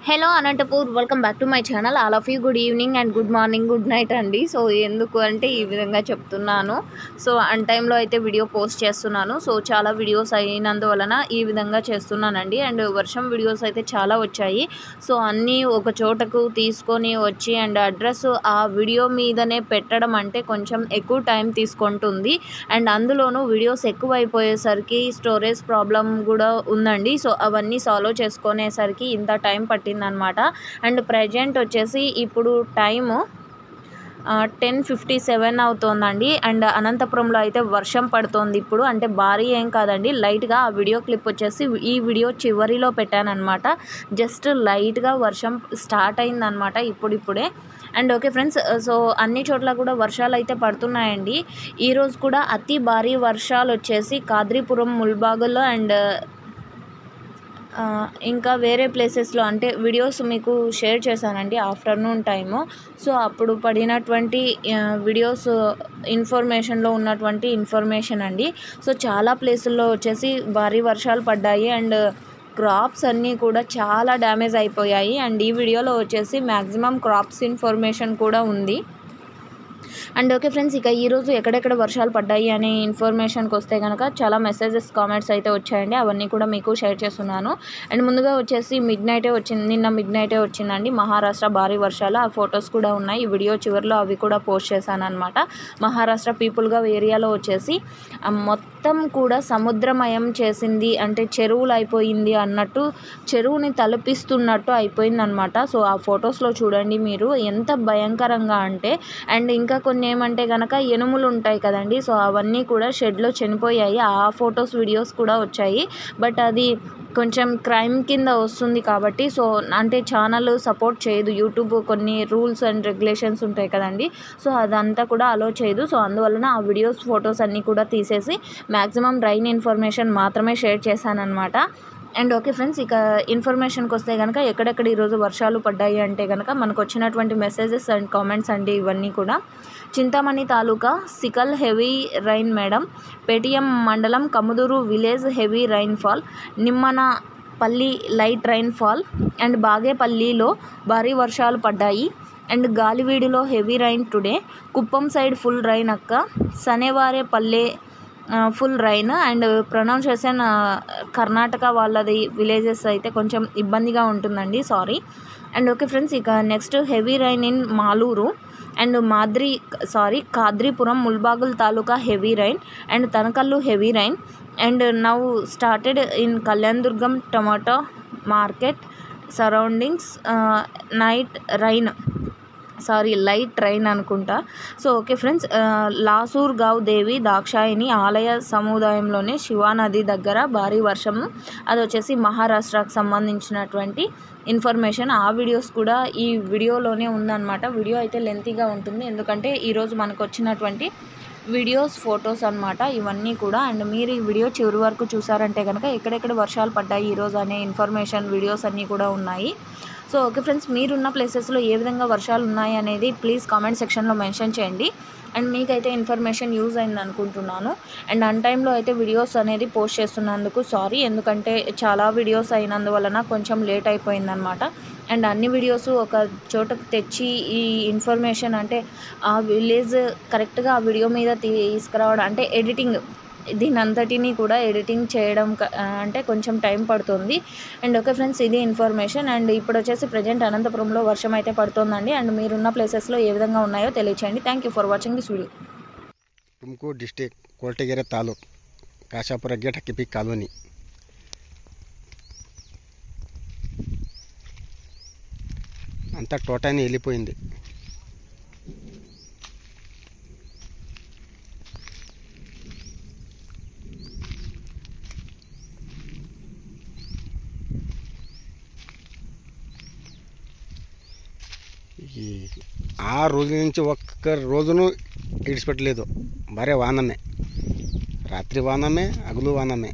hello Anantapur welcome back to my channel all of you good evening and good morning good night అండి so ఎందుకు అంటే ఈ విధంగా చెప్తున్నాను సో అన్ టైంలో అయితే వీడియో పోస్ట్ చేస్తున్నాను సో చాలా వీడియోస్ అయినందువలన ఈ విధంగా చేస్తున్నానండి అండ్ వర్షం వీడియోస్ అయితే చాలా వచ్చాయి సో అన్నీ ఒక చోటకు తీసుకొని వచ్చి అండ్ అడ్రస్ ఆ వీడియో మీదనే పెట్టడం అంటే కొంచెం ఎక్కువ టైం తీసుకుంటుంది అండ్ అందులోనూ వీడియోస్ ఎక్కువ అయిపోయేసరికి స్టోరేజ్ ప్రాబ్లం కూడా ఉందండి సో అవన్నీ సాల్వ్ చేసుకునేసరికి ఇంత టైం పట్టిందనమాట అండ్ ప్రజెంట్ వచ్చేసి ఇప్పుడు టైము టెన్ ఫిఫ్టీ సెవెన్ అవుతోందండి అండ్ అనంతపురంలో అయితే వర్షం పడుతోంది ఇప్పుడు అంటే భారీ ఏం కాదండి లైట్గా ఆ వీడియో క్లిప్ వచ్చేసి ఈ వీడియో చివరిలో పెట్టానమాట జస్ట్ లైట్గా వర్షం స్టార్ట్ అయిందనమాట ఇప్పుడిప్పుడే అండ్ ఓకే ఫ్రెండ్స్ సో అన్ని చోట్ల కూడా వర్షాలు అయితే పడుతున్నాయండి ఈరోజు కూడా అతి భారీ వర్షాలు వచ్చేసి కాద్రీపురం ముల్బాగులో అండ్ ఆ, ఇంకా వేరే ప్లేసెస్లో అంటే వీడియోస్ మీకు షేర్ చేశానండి ఆఫ్టర్నూన్ టైము సో అప్పుడు పడినటువంటి ఆ, వీడియోస్ ఇన్ఫర్మేషన్లో ఉన్నటువంటి ఇన్ఫర్మేషన్ అండి సో చాలా ప్లేసుల్లో వచ్చేసి భారీ వర్షాలు పడ్డాయి అండ్ క్రాప్స్ అన్నీ కూడా చాలా డ్యామేజ్ అయిపోయాయి అండ్ ఈ వీడియోలో వచ్చేసి మ్యాక్సిమం క్రాప్స్ ఇన్ఫర్మేషన్ కూడా ఉంది అండ్ ఓకే ఫ్రెండ్స్ ఇక ఈరోజు ఎక్కడెక్కడ వర్షాలు పడ్డాయి అనే ఇన్ఫర్మేషన్కి వస్తే కనుక చాలా మెసేజెస్ కామెంట్స్ అయితే వచ్చాయండి అవన్నీ కూడా మీకు షేర్ చేస్తున్నాను అండ్ ముందుగా వచ్చేసి మిడ్ నైటే వచ్చింది నిన్న మిడ్ నైటే వచ్చిందండి మహారాష్ట్ర భారీ వర్షాలు ఆ ఫొటోస్ కూడా ఉన్నాయి ఈ వీడియో చివరిలో అవి కూడా పోస్ట్ చేశాను అనమాట మహారాష్ట్ర పీపుల్గా ఏరియాలో వచ్చేసి ఆ మొత్తం కూడా సముద్రమయం చేసింది అంటే చెరువులు అయిపోయింది అన్నట్టు చెరువుని తలపిస్తున్నట్టు అయిపోయింది అనమాట సో ఆ ఫొటోస్లో చూడండి మీరు ఎంత భయంకరంగా అంటే అండ్ ఇంకా కొన్ని ఏమంటే కనుక ఎనుములు ఉంటాయి కదండి సో అవన్నీ కూడా షెడ్లో చనిపోయాయి ఆ ఫొటోస్ వీడియోస్ కూడా వచ్చాయి బట్ అది కొంచెం క్రైమ్ కింద వస్తుంది కాబట్టి సో అంటే ఛానల్ సపోర్ట్ చేయదు యూట్యూబ్ కొన్ని రూల్స్ అండ్ రెగ్యులేషన్స్ ఉంటాయి కదండి సో అదంతా కూడా అలో చేయదు సో అందువలన ఆ వీడియోస్ ఫొటోస్ అన్నీ కూడా తీసేసి మ్యాక్సిమం రైన్ ఇన్ఫర్మేషన్ మాత్రమే షేర్ చేశానన్నమాట అండ్ ఓకే ఫ్రెండ్స్ ఇక ఇన్ఫర్మేషన్కి వస్తే కనుక ఎక్కడెక్కడ ఈరోజు వర్షాలు పడ్డాయి అంటే కనుక మనకు వచ్చినటువంటి మెసేజెస్ అండ్ కామెంట్స్ అండి ఇవన్నీ కూడా చింతామణి తాలూకా సికల్ హెవీ రైన్ మేడం పేటిఎం మండలం Kamuduru village heavy rain fall Nimmanapalli light rain fall and బాగేపల్లిలో భారీ వర్షాలు పడ్డాయి అండ్ గాలివీడిలో heavy rain today Kuppam side full rain అక్క సనేవారే పల్లె full rain and pronunciation Karnataka వాళ్ళది విలేజెస్ అయితే కొంచెం ఇబ్బందిగా ఉంటుందండి సారీ అండ్ ఓకే ఫ్రెండ్స్ ఇక next heavy rain in Maluru and మాద్రి sorry Kadripuram Mulbagal taluka heavy rain and Tanakallu heavy rain and now started in Kalyanadurgam tomato market surroundings night rain sorry light train అనుకుంటా so okay friends Lasur Gaon Devi Dakshayani ఆలయ సముదాయంలోనే శివానది దగ్గర భారీ వర్షం అది వచ్చేసి మహారాష్ట్రకు సంబంధించినటువంటి ఇన్ఫర్మేషన్ ఆ వీడియోస్ కూడా ఈ వీడియోలోనే ఉందన్నమాట వీడియో అయితే లెంతీగా ఉంటుంది ఎందుకంటే ఈరోజు మనకు వచ్చినటువంటి వీడియోస్ ఫొటోస్ అన్నమాట ఇవన్నీ కూడా అండ్ మీరు ఈ వీడియో చివరి వరకు చూసారంటే కనుక ఎక్కడెక్కడ వర్షాలు పడ్డాయి ఈరోజు అనే ఇన్ఫర్మేషన్ వీడియోస్ అన్నీ కూడా ఉన్నాయి సో ఓకే ఫ్రెండ్స్ మీరున్న ప్లేసెస్లో ఏ విధంగా వర్షాలు ఉన్నాయి అనేది ప్లీజ్ కామెంట్ సెక్షన్లో మెన్షన్ చేయండి అండ్ మీకైతే ఇన్ఫర్మేషన్ యూజ్ అయింది అనుకుంటున్నాను అండ్ అన్ టైంలో అయితే వీడియోస్ అనేది పోస్ట్ చేస్తున్నందుకు సారీ ఎందుకంటే చాలా వీడియోస్ అయినందువలన కొంచెం లేట్ అయిపోయిందనమాట అండ్ అన్ని వీడియోస్ ఒక చోటకు తెచ్చి ఈ ఇన్ఫర్మేషన్ అంటే ఆ విలేజ్ కరెక్ట్గా ఆ వీడియో మీద తీసుకురావడం అంటే ఎడిటింగ్ దీని అంతటిని కూడా ఎడిటింగ్ చేయడం క- అంటే కొంచెం టైం పడుతుంది అండ్ ఓకే ఫ్రెండ్స్ ఇది ఇన్ఫర్మేషన్ అండ్ ఇప్పుడు వచ్చేసి ప్రజెంట్ అనంతపురంలో వర్షం అయితే పడుతుందండి అండ్ మీరున్న ప్లేసెస్లో ఏ విధంగా ఉన్నాయో తెలియచేయండి thank you for watching this video Tumakuru district Koratagere taluk Kashapura gate ಹಕ್ಕಿಪಿ ಕಾಲೋನಿ అంతా టోటాని వెళ్ళిపోయింది ఈ ఆ రోజు నుంచి ఒక్క రోజును ఇడిచిపెట్టలేదు బరే వానమే రాత్రి వానమే అగులు వానమే